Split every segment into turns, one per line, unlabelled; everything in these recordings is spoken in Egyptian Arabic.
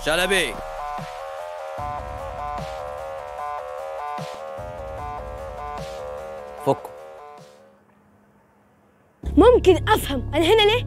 شلبي فكوا
ممكن افهم انا هنا ليه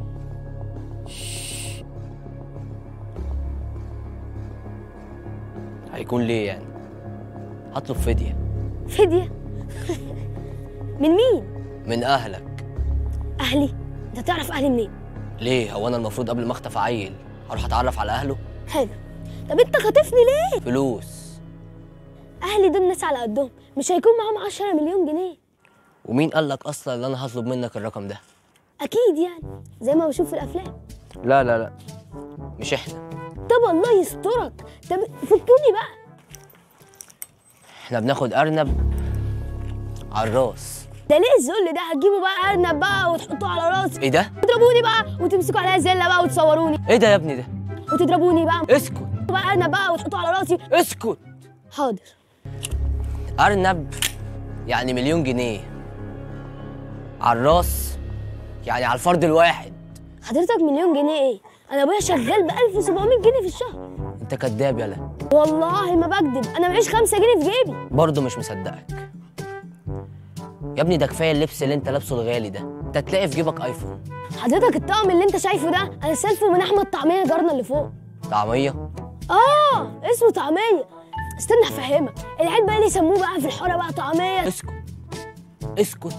هيكون ليه يعني هطلب فدية
فديه من مين
من أهلك
اهلي انت تعرف اهلي منين
ليه هو أنا المفروض قبل ما أخطف عيل أروح أتعرف على أهله
حلو طب انت خاطفني ليه
فلوس
اهلي دول ناس على قدهم مش هيكون معاهم 10 مليون جنيه
ومين قال لك أصلا إن أنا هطلب منك الرقم ده
اكيد يعني زي ما بشوف في الافلام
لا لا لا مش إحنا
طب الله يسترك طب فكوني بقى
إحنا بناخد أرنب على الراس
ده ليه الذل ده هتجيبوا بقى ارنب بقى وتحطوه على راسي
إيه ده؟
تضربوني بقى وتمسكوا عليا زله بقى وتصوروني
إيه ده يا ابني ده؟
وتضربوني بقى
اسكت
بقى ارنب بقى وتحطوه على راسي
اسكت
حاضر
أرنب يعني مليون جنيه على الراس يعني على الفرد الواحد
حضرتك مليون جنيه ايه انا ابويا شغال ب 1700 جنيه في الشهر
أنت كداب يالا
والله ما بكذب انا معيش 5 جنيه في جيبي
برضه مش مصدقك يا ابني ده كفايه اللبس اللي انت لابسه الغالي ده انت تلاقي في جيبك ايفون
حضرتك الطقم اللي انت شايفه ده انا سالفه من احمد طعميه جارنا اللي فوق
طعميه
اه اسمه طعميه استنى افهمك العيال بقى اللي يسموه بقى في الحاره بقى طعميه
اسكت اسكت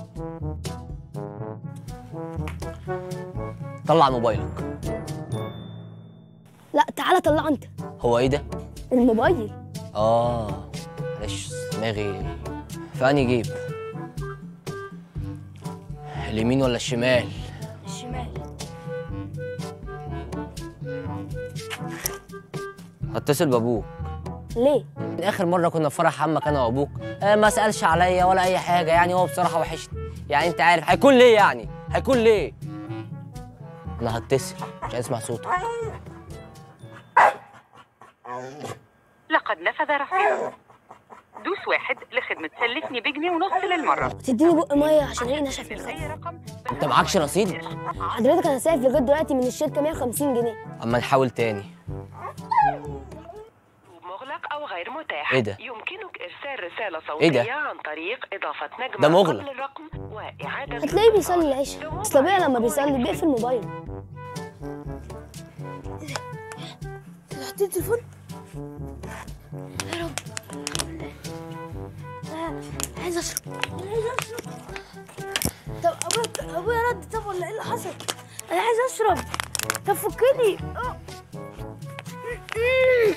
طلع موبايلك
لا تعالى طلع انت
هو ايه ده
الموبايل
اه معلش دماغي في انهي جيب اليمين ولا الشمال
الشمال
هتصل بابوك
ليه
من اخر مره كنا في فرح عمك انا وابوك آه ما سالش عليا ولا اي حاجه يعني هو بصراحه وحشني يعني انت عارف هيكون ليه يعني هيكون ليه انا هتصل مش عايز اسمع صوته
لقد نفذ رصيده دوس واحد لخدمة سلفني بجنيه ونص للمرة
تديني بق ميه عشان ايه نشف من
من
الخط
أي رقم
انت معكش رصيد
حضرتك انا سايف لغايه دلوقتي من الشركه 150 جنيه
اما نحاول تاني
مغلق أو غير متاح
إيه ده؟
يمكنك إرسال رسالة
إيه ده؟
صوتية عن طريق إضافة نجمة
ده مغلق.
قبل الرقم وإعادة
هتلاقيه بيصلي العشاء اصل ابويا لما بيصلي بيقفل موبايله حطيت التليفون يا رب آه، عايز اشرب عايز اشرب طب ابويا ابويا رد طب ولا ايه اللي حصل انا عايز اشرب طب فكني آه.